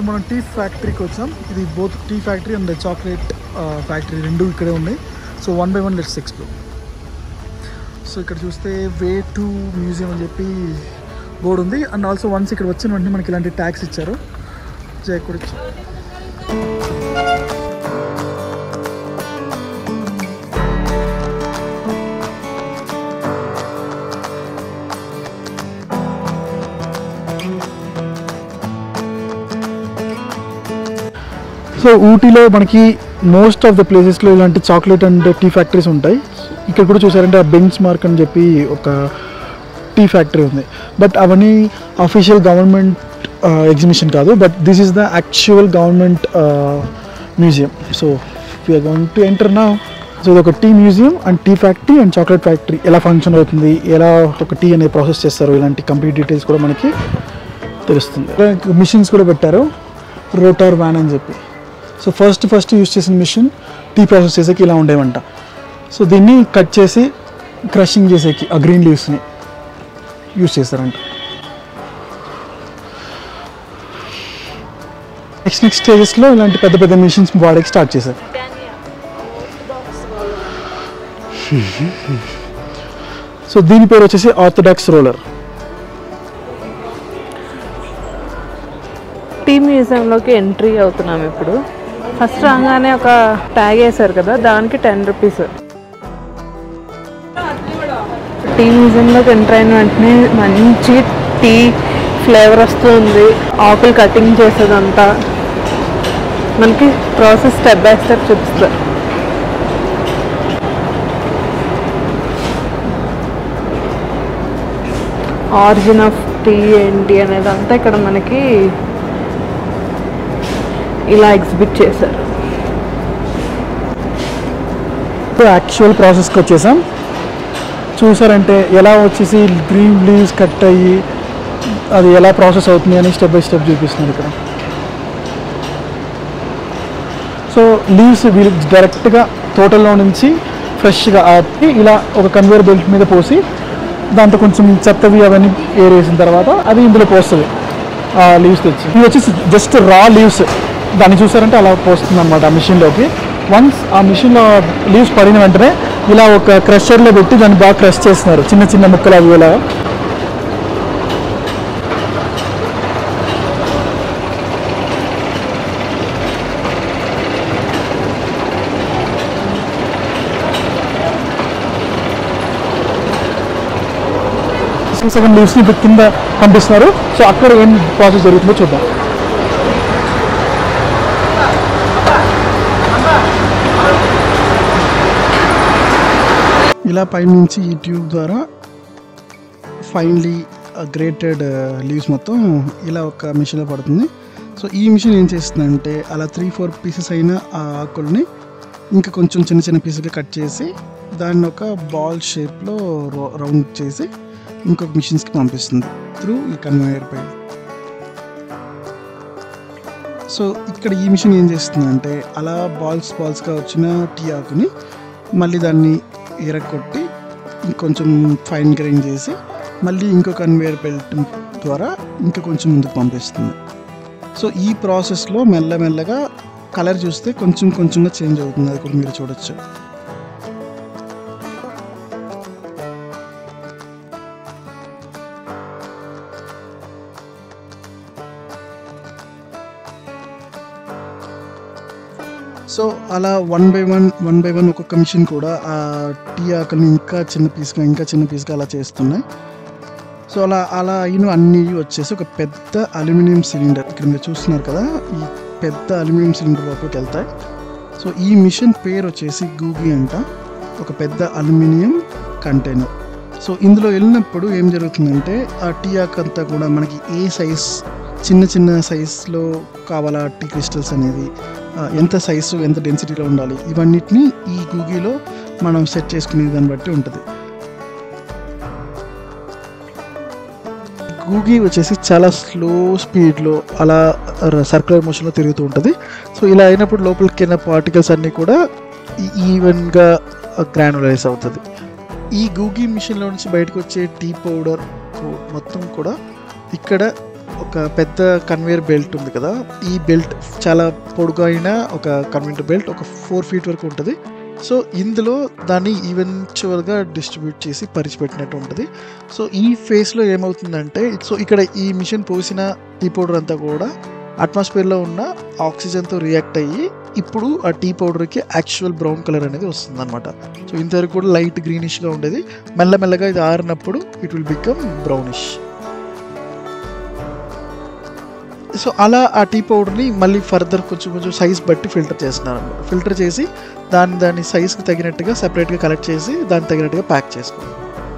ఇప్పుడు మనం టీ ఫ్యాక్టరీకి వచ్చాం ఇది both tea factory and chocolate factory రెండు ఇక్కడే ఉన్నాయి so one by one let's explore so ఇక్కడ చూస్తే వే టు మ్యూజియం అని చెప్పి బోర్డు ఉంది అండ్ ఆల్సో వన్స్ ఇక్కడ వచ్చిన వెంటనే మనకి ఇలాంటి ట్యాక్స్ ఇచ్చారు జై కూడా ఇచ్చారు సో ఊటీలో మనకి మోస్ట్ ఆఫ్ ద ప్లేసెస్లో ఇలాంటి చాక్లెట్ అండ్ టీ ఫ్యాక్టరీస్ ఉంటాయి ఇక్కడ కూడా చూసారంటే ఆ బెంచ్ మార్క్ అని చెప్పి ఒక టీ ఫ్యాక్టరీ ఉంది బట్ అవన్నీ అఫీషియల్ గవర్నమెంట్ ఎగ్జిబిషన్ కాదు but this is the actual government museum so we're going to enter నా సో ఇది ఒక tea museum and tea factory and chocolate factory ఎలా ఫంక్షన్ అవుతుంది ఎలా ఒక టీ అనేది ప్రాసెస్ చేస్తారు ఇలాంటి కంప్లీట్ డీటెయిల్స్ కూడా మనకి తెలుస్తుంది మిషన్స్ కూడా పెట్టారు రోటార్ వ్యాన్ అని చెప్పి సో ఫస్ట్ ఫస్ట్ యూస్ చేసిన మిషన్ టీ ప్రాసెస్ చేసేకి ఇలా ఉండేవంట సో దీన్ని కట్ చేసి క్రషింగ్ చేసేకి ఆ గ్రీన్ లీవ్స్ని యూస్ చేస్తారంట నెక్స్ట్ నెక్స్ట్ స్టేజెస్లో ఇలాంటి పెద్ద పెద్ద మిషన్స్ వాడకి స్టార్ట్ చేశారు సో దీని పేరు వచ్చేసి ఆర్థడాక్స్ రోలర్ టీ మ్యూజియంలోకి ఎంట్రీ అవుతున్నాం ఇప్పుడు ఫస్ట్ రాగానే ఒక ట్యాగ్ వేశారు కదా దానికి టెన్ రూపీస్ టీ మ్యూజియంలోకి ఎంటర్ అయిన వెంటనే మంచి టీ ఫ్లేవర్ వస్తుంది ఆకులు కటింగ్ చేసేదంతా మనకి ప్రాసెస్ స్టెప్ బై స్టెప్ చూపిస్తారు ఆరిజిన్ ఆఫ్ టీ ఏంటి అనేది అంతా ఇక్కడ మనకి ఇలా ఎగ్జిబిట్ చేశారు ఇప్పుడు యాక్చువల్ ప్రాసెస్కి వచ్చేసాం చూసారంటే ఎలా వచ్చేసి గ్రీన్ లీవ్స్ కట్ అయ్యి అది ఎలా ప్రాసెస్ అవుతుంది అని స్టెప్ బై స్టెప్ చూపిస్తున్నారు ఇక్కడ సో లీవ్స్ వీళ్ళు డైరెక్ట్గా తోటలో నుంచి ఫ్రెష్గా ఆపి ఇలా ఒక కన్వేర్ బెల్ట్ మీద పోసి దాంతో కొంచెం చెత్తవి అవన్నీ ఏరేసిన తర్వాత అది ఇందులో పోస్తుంది ఆ లీవ్స్ తెచ్చి ఇవి వచ్చేసి జస్ట్ రా లీవ్స్ దాన్ని చూసారంటే అలా పోస్తుంది అనమాట ఆ మిషన్లోకి వన్స్ ఆ మిషన్లో లీవ్స్ పడిన వెంటనే ఇలా ఒక క్రషర్లో పెట్టి దాన్ని బాగా క్రష్ చేస్తున్నారు చిన్న చిన్న ముక్కలు అవి ఇలా సగం లీవ్స్ని ఇప్పుడు కింద పంపిస్తున్నారు సో అక్కడ ఏం ప్రాసెస్ జరుగుతుందో చూద్దాం ఇలా పైనుంచి ఈ ట్యూబ్ ద్వారా ఫైన్లీ గ్రేటెడ్ లీవ్స్ మొత్తం ఇలా ఒక మిషన్లో పడుతుంది సో ఈ మిషన్ ఏం చేస్తుందంటే అలా త్రీ ఫోర్ పీసెస్ అయిన ఆ ఆకుల్ని ఇంకా కొంచెం చిన్న చిన్న పీసులుగా కట్ చేసి దాన్ని ఒక బాల్ షేప్లో రౌండ్ చేసి ఇంకొక మిషన్స్కి పంపిస్తుంది త్రూ ఈ కన్వేయర్ పైన సో ఇక్కడ ఈ మిషన్ ఏం చేస్తుందంటే అలా బాల్స్ బాల్స్గా వచ్చిన టీ ఆకుని మళ్ళీ దాన్ని ఎరగొట్టి ఇంకొంచెం ఫైన్ గ్రైండ్ చేసి మళ్ళీ ఇంకో కన్వేయర్ బెల్ట్ ద్వారా ఇంకా కొంచెం ముందుకు పంపిస్తుంది సో ఈ ప్రాసెస్లో మెల్లమెల్లగా కలర్ చూస్తే కొంచెం కొంచెంగా చేంజ్ అవుతుంది అది కూడా మీరు చూడొచ్చు సో అలా one by one one by one ఒక్కొక్క మిషన్ కూడా ఆ టీ ఆకుని ఇంకా చిన్న పీస్గా ఇంకా చిన్న పీస్గా అలా చేస్తున్నాయి సో అలా అలా అయిన అన్నీ వచ్చేసి ఒక పెద్ద అల్యూమినియం సిలిండర్ ఇక్కడ మీరు చూస్తున్నారు కదా ఈ పెద్ద అల్యూమినియం సిలిండర్ లోపలికి వెళ్తాయి సో ఈ మిషన్ పేరు వచ్చేసి గూగి అంట ఒక పెద్ద అల్యూమినియం కంటైనర్ సో ఇందులో వెళ్ళినప్పుడు ఏం జరుగుతుందంటే ఆ టీ ఆకు అంతా కూడా మనకి ఏ సైజ్ చిన్న చిన్న సైజులో కావాలా టీ క్రిస్టల్స్ అనేది ఆ, ఎంత సైజు ఎంత డెన్సిటీలో ఉండాలి ఇవన్నిటిని ఈ గూగీలో మనం సెట్ చేసుకునే దాన్ని బట్టి ఉంటుంది గూగీ వచ్చేసి చాలా స్లో స్పీడ్లో అలా సర్క్యులర్ మోషన్లో తిరుగుతూ ఉంటుంది సో ఇలా అయినప్పుడు లోపలికి వెళ్ళిన పార్టికల్స్ అన్నీ కూడా ఈవెన్గా గ్రానులైజ్ అవుతుంది ఈ గూగీ మిషన్లో నుంచి బయటకు వచ్చే టీ పౌడర్ మొత్తం కూడా ఇక్కడ ఒక పెద్ద కన్వేయర్ బెల్ట్ ఉంది కదా ఈ బెల్ట్ చాలా పొడుగైన ఒక కన్వేయర్ బెల్ట్ ఒక ఫోర్ ఫీట్ వరకు ఉంటుంది సో ఇందులో దాన్ని ఈవెన్చువల్గా డిస్ట్రిబ్యూట్ చేసి పరిచిపెట్టినట్టు ఉంటుంది సో ఈ ఫేస్లో ఏమవుతుందంటే సో ఇక్కడ ఈ మిషన్ పోసిన టీ పౌడర్ అంతా కూడా అట్మాస్ఫియర్లో ఉన్న ఆక్సిజన్తో రియాక్ట్ అయ్యి ఇప్పుడు ఆ టీ పౌడర్కి యాక్చువల్ బ్రౌన్ కలర్ అనేది వస్తుంది అనమాట సో ఇంతవరకు కూడా లైట్ గ్రీనిష్గా ఉండేది మెల్లమెల్లగా ఇది ఆరినప్పుడు it will become brownish so అలా ఆ టీ పౌడర్ని మళ్ళీ ఫర్దర్ కొంచెం కొంచెం సైజ్ బట్టి ఫిల్టర్ చేస్తున్నారు అనమాట ఫిల్టర్ చేసి దాని దాని సైజ్కి తగినట్టుగా సెపరేట్గా కలెక్ట్ చేసి దానికి తగినట్టుగా ప్యాక్ చేసుకోవాలి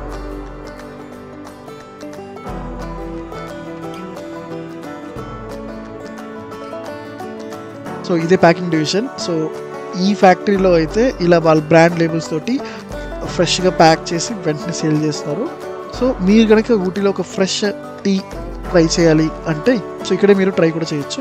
సో ఇదే ప్యాకింగ్ డివిజన్ సో ఈ ఫ్యాక్టరీలో అయితే ఇలా వాళ్ళ బ్రాండ్ లేబుల్స్ తోటి ఫ్రెష్గా ప్యాక్ చేసి వెంటనే సేల్ చేస్తున్నారు సో మీరు కనుక ఊటీలో ఒక ఫ్రెష్ టీ ట్రై చేయాలి అంటే సో ఇక్కడే మీరు ట్రై కూడా చేయొచ్చు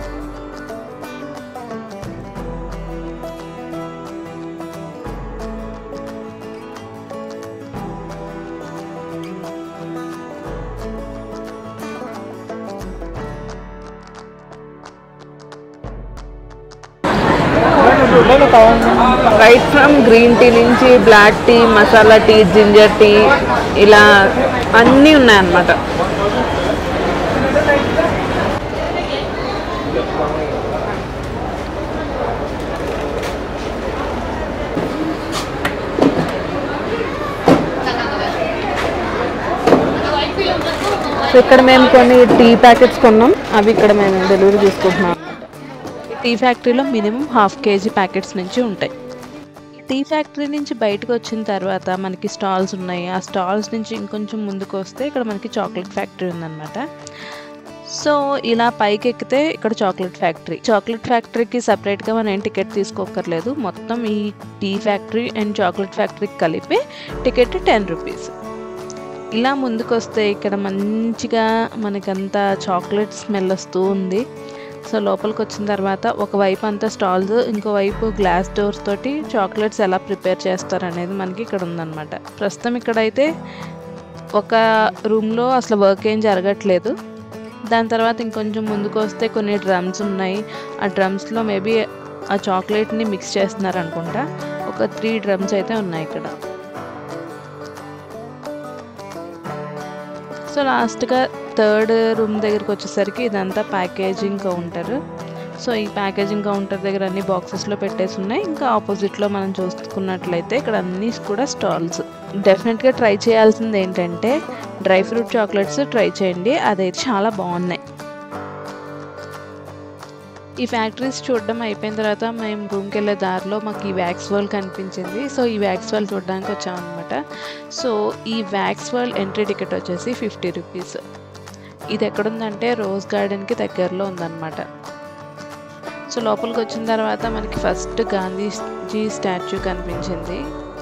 రైట్ ఫ్రమ్ గ్రీన్ టీ నుంచి black tea masala tea ginger tea ఇలా అన్నీ ఉన్నాయన్నమాట సో ఇక్కడ మేము కొన్ని టీ ప్యాకెట్స్ కొన్నాం అవి ఇక్కడ మేము డెలివరీ తీసుకుంటున్నాం టీ ఫ్యాక్టరీలో మినిమం హాఫ్ కేజీ ప్యాకెట్స్ నుంచి ఉంటాయి ఈ టీ ఫ్యాక్టరీ నుంచి బయటకు వచ్చిన తర్వాత మనకి స్టాల్స్ ఉన్నాయి ఆ స్టాల్స్ నుంచి ఇంకొంచెం ముందుకు వస్తే ఇక్కడ మనకి చాక్లెట్ ఫ్యాక్టరీ ఉందన్నమాట సో ఇలా పైకి ఎక్కితే ఇక్కడ చాక్లెట్ ఫ్యాక్టరీ చాక్లెట్ ఫ్యాక్టరీకి సపరేట్గా మనం ఏం టికెట్ తీసుకోకర్లేదు మొత్తం ఈ టీ ఫ్యాక్టరీ అండ్ చాక్లెట్ ఫ్యాక్టరీకి కలిపి టికెట్ టెన్ రూపీస్ ఇలా ముందుకు వస్తే ఇక్కడ మంచిగా మనకంతా చాక్లెట్ స్మెల్ వస్తూ ఉంది సో లోపలికి వచ్చిన తర్వాత ఒక వైపు అంతా స్టాల్స్ ఇంకో వైపు గ్లాస్ డోర్స్ తోటి చాక్లెట్స్ ఎలా ప్రిపేర్ చేస్తారు అనేది మనకి ఇక్కడ ఉందన్నమాట ప్రస్తుతం ఇక్కడైతే ఒక రూమ్లో అసలు వర్క్ ఏం జరగట్లేదు దాని తర్వాత ఇంకొంచెం ముందుకు వస్తే కొన్ని డ్రమ్స్ ఉన్నాయి ఆ డ్రమ్స్లో మేబీ ఆ చాక్లెట్ని మిక్స్ చేస్తున్నారు అనుకుంటా ఒక త్రీ డ్రమ్స్ అయితే ఉన్నాయి ఇక్కడ సో లాస్ట్గా థర్డ్ రూమ్ దగ్గరికి వచ్చేసరికి ఇదంతా ప్యాకేజింగ్ కౌంటర్ సో ఈ ప్యాకేజింగ్ కౌంటర్ దగ్గర అన్ని బాక్సెస్లో పెట్టేసి ఉన్నాయి ఇంకా ఆపోజిట్లో మనం చూసుకున్నట్లయితే ఇక్కడ అన్నీ కూడా స్టాల్స్ డెఫినెట్గా ట్రై చేయాల్సింది ఏంటంటే డ్రై ఫ్రూట్ చాక్లెట్స్ ట్రై చేయండి అదైతే చాలా బాగున్నాయి ఈ ఫ్యాక్టరీస్ చూడడం అయిపోయిన తర్వాత మేము రూమ్కి వెళ్ళే దారిలో మాకు ఈ వ్యాక్స్ వరల్డ్ కనిపించింది సో ఈ వ్యాక్స్ వరల్డ్ చూడడానికి వచ్చామన్నమాట సో ఈ వ్యాక్స్ వరల్డ్ ఎంట్రీ టికెట్ వచ్చేసి ఫిఫ్టీ రూపీస్ ఇది ఎక్కడుందంటే రోజ్ గార్డెన్కి దగ్గరలో ఉందన్నమాట సో లోపలికి వచ్చిన తర్వాత మనకి ఫస్ట్ గాంధీజీ స్టాచ్యూ కనిపించింది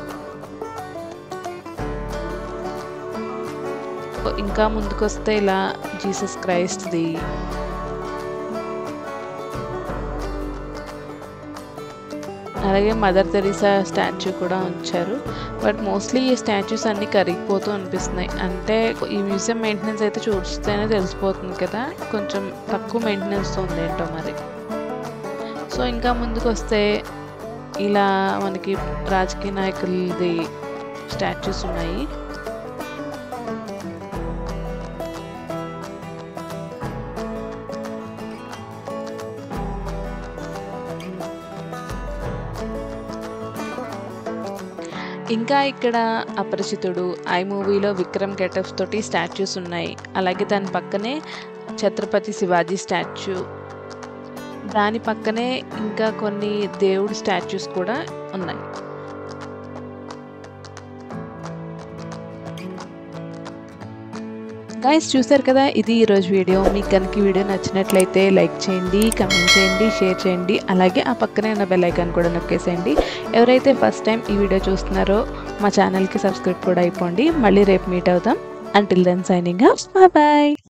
ఇంకా ముందుకు వస్తే ఇలా జీసస్ క్రైస్ట్ది అలాగే మదర్ తెరీసా స్టాచ్యూ కూడా ఉంచారు బట్ మోస్ట్లీ ఈ స్టాచ్యూస్ అన్నీ కరిగిపోతూ అనిపిస్తున్నాయి అంటే ఈ మ్యూజియం మెయింటెనెన్స్ అయితే చూస్తేనే తెలిసిపోతుంది కదా కొంచెం తక్కువ మెయింటెనెన్స్ ఉంది ఏంటో మరి సో ఇంకా ముందుకు వస్తే ఇలా మనకి రాజకీయ నాయకులది స్టాచ్యూస్ ఉన్నాయి ఇంకా ఇక్కడ అపరిచితుడు ఐ మూవీలో విక్రమ్ గెటప్స్ తోటి స్టాచ్యూస్ ఉన్నాయి అలాగే దాని పక్కనే ఛత్రపతి శివాజీ స్టాచ్యూ దాని పక్కనే ఇంకా కొన్ని దేవుడి స్టాచ్యూస్ కూడా ఉన్నాయి గైస్ చూసారు కదా ఇది ఈరోజు వీడియో మీకు కనుక ఈ వీడియో నచ్చినట్లయితే లైక్ చేయండి కమెంట్ చేయండి షేర్ చేయండి అలాగే ఆ పక్కనే ఉన్న బెల్ ఐకాన్ కూడా నొక్కేసేయండి ఎవరైతే ఫస్ట్ టైం ఈ వీడియో చూస్తున్నారో మా ఛానల్కి సబ్స్క్రైబ్ కూడా అయిపోండి మళ్ళీ రేపు మీట్ అవుతాం until then signing bye bye